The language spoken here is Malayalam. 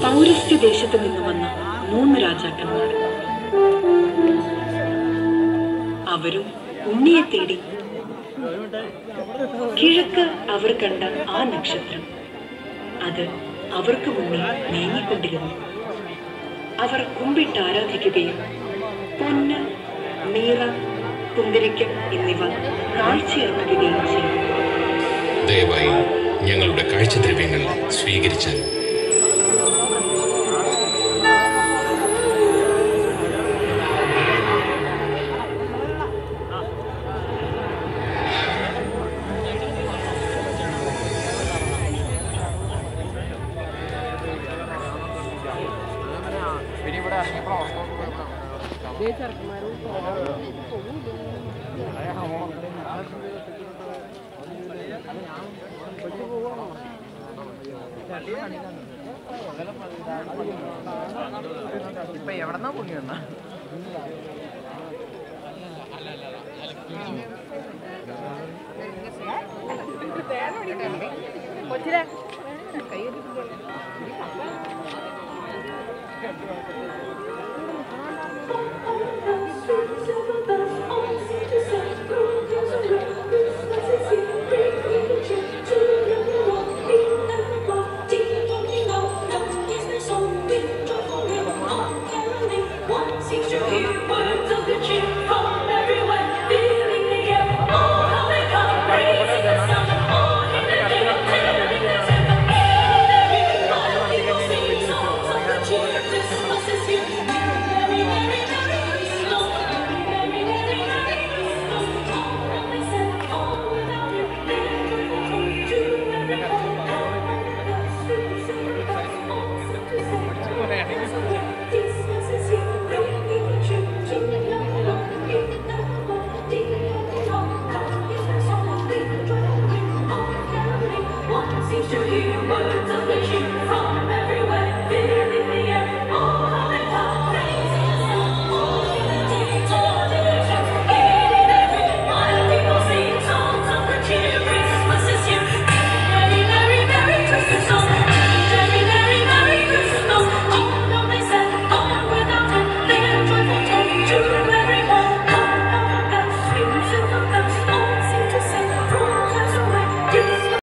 പൗരസ്ത്യ ദേശത്ത് നിന്ന് വന്ന മൂന്ന് രാജാക്കന്മാർ അവരും ഉണ്ണിയെ തേടി കിഴക്ക് അവർ കണ്ട ആ നക്ഷത്രം അത് അവർക്ക് മുന്നിൽ നീങ്ങിക്കൊണ്ടിരുന്നു അവർ കുമ്പിട്ട് ആരാധിക്കുകയും പൊന്ന് മീറ കുന്തിരിക്കം എന്നിവ കാഴ്ചയർപ്പിക്കുകയും ചെയ്തു ദയവായി ഞങ്ങളുടെ കാഴ്ചദ്രവ്യങ്ങൾ സ്വീകരിച്ചാൽ ഇപ്പൊ എവിടെന്നാ പൊങ്ങി വന്നാ കൊച്ചിലെ